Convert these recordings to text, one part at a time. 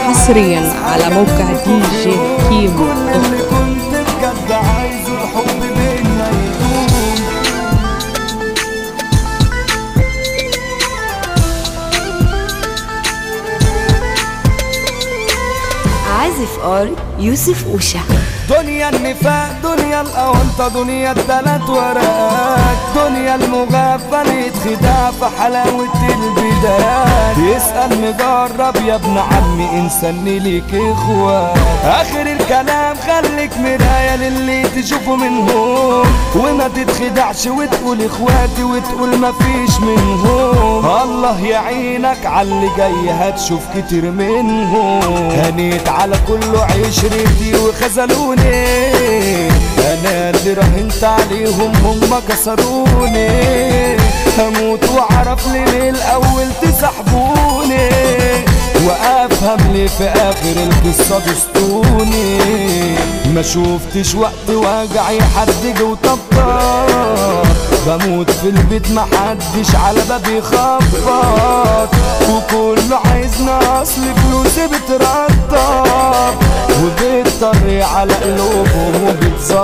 حصريا على موقع دي جي كيمو كل اللي كنت بجد عايزه الحب بينا يدوم عازف ار يوسف اوشا دنيا النفاق دنيا الأونطة دنيا التلات ورقات دنيا المغفل يتخدع في حلاوة البدايات يسأل مجرب يا ابن عمي إنسان ليك إخوات آخر الكلام خليك مراية للي تشوفه منهم وما تتخدعش وتقول إخواتي وتقول مفيش منهم الله يعينك على اللي جاي هتشوف كتير منهم هنيت على كله عشرتي وخذلوني انا اللي راهنت عليهم هم كسروني هموت واعرف ليه من الاول تسحبوني وافهم ليه في اخر القصه دستوني ما شوفتش وقت وجعي حد جه وطبطب بموت في البيت محدش على بابي خبط وكله عايزنا اصل فلوسي بترطب وبتطري على قلوبهم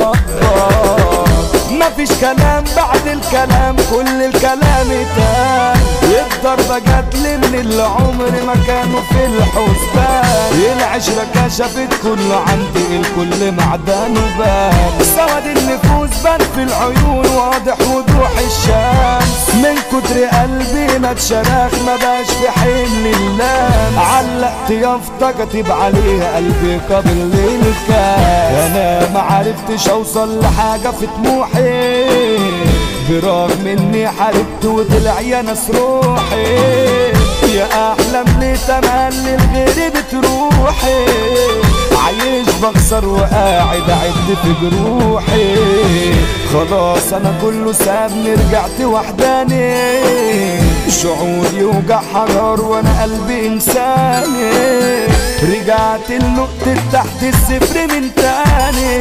وبتظبط مفيش كلام بعد الكلام كل الكلام اتقال الضربة جات لي من اللي عمري ما كانوا في الحسبان العشرة كشفت كله عندي الكل معدنه بان سواد النفوس بان في العيون واضح وضوح الشمس من كتر قلبي ما اتشرخ ما باش في حل اللام علقت يافطة كاتب عليها قلبي قابل للكاس انا ما عرفتش اوصل لحاجة في طموحي برغم اني حاربت وطلع يا ناس روحي يا احلام ليه تملي الغير بتروحي عايش بخسر وقاعد اعد في جروحي خلاص انا كله سابني رجعت وحداني شعور يوجع حجر وانا قلبي انساني رجعت لنقطة تحت الصفر من تاني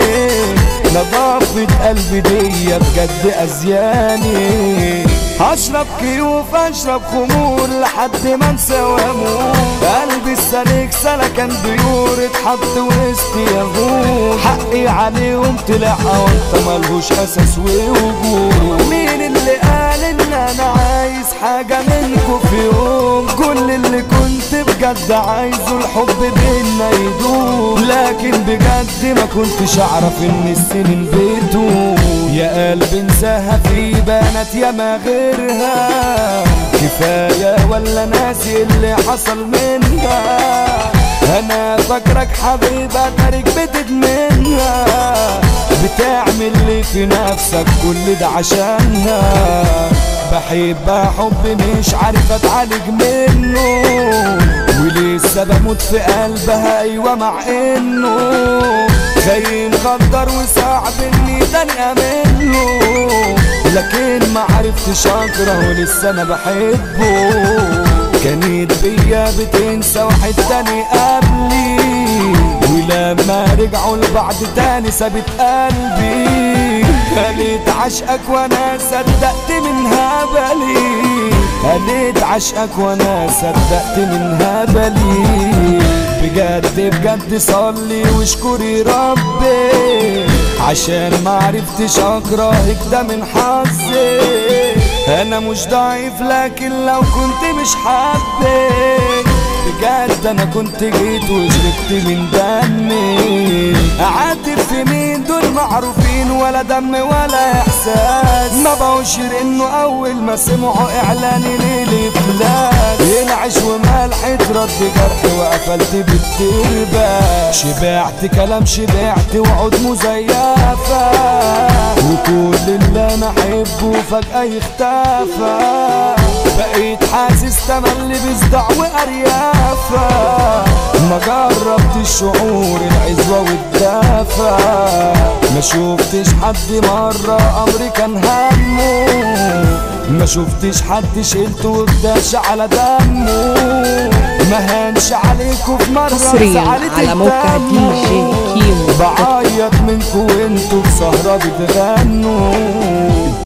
نظافة قلبي دي بجد أزياني هشرب كيوف اشرب خمور لحد ما انسى واموت قلبي السلك سلكن بيور اتحط وسط يغور حقي عليهم طلع وانت ملهوش اساس ووجود مين اللي قال ان انا عايز حاجة منكم في يوم كل اللي كنت بجد عايزه الحب بينا يدوم لكن بجد ما كنتش اعرف ان السنين بتدوم يا قلبي انساها في بنات ياما غيرها كفاية ولا ناسي اللي حصل منها انا فاكرك حبيبة تارك بتدمنها بتعمل لي في نفسك كل ده عشانها بحبها حب مش عارف اتعالج منه ولسه بموت في قلبها ايوه مع انه خاين غدر وصعب اني تاني منه لكن ما عرفتش اكره ولسه انا بحبه كانت بيا بتنسى واحد تاني قبلي ولما رجعوا لبعض تاني سابت قلبي قالت عشقك وانا صدقت من هبلي قالت عشقك وانا صدقت من هبلي بجد بجد صلي واشكري ربي عشان ما عرفتش اكرهك ده من حظي انا مش ضعيف لكن لو كنت مش حبك بجد انا كنت جيت وشربت من دمي اعاتب في مين دول معروفين ولا دم ولا احساس ما بقوش انه اول ما سمعوا اعلاني ليلي فلان العيش وملح رد جرح وقفلت بالتربة شبعت كلام شبعت وعود مزيفة وكل اللي انا احبه فجأة يختفى بقيت حاسس تملي بصداع واريافة ما جربت الشعور العزوة والدافة ما شفتش حد مرة امري كان همه ما شفتش حد شلته وبداش على دمه ما هانش عليكم في مرة حصريا زعلت على موقع دي الدم. جي كيمو بعيط منكم وانتوا في سهرة بتغنوا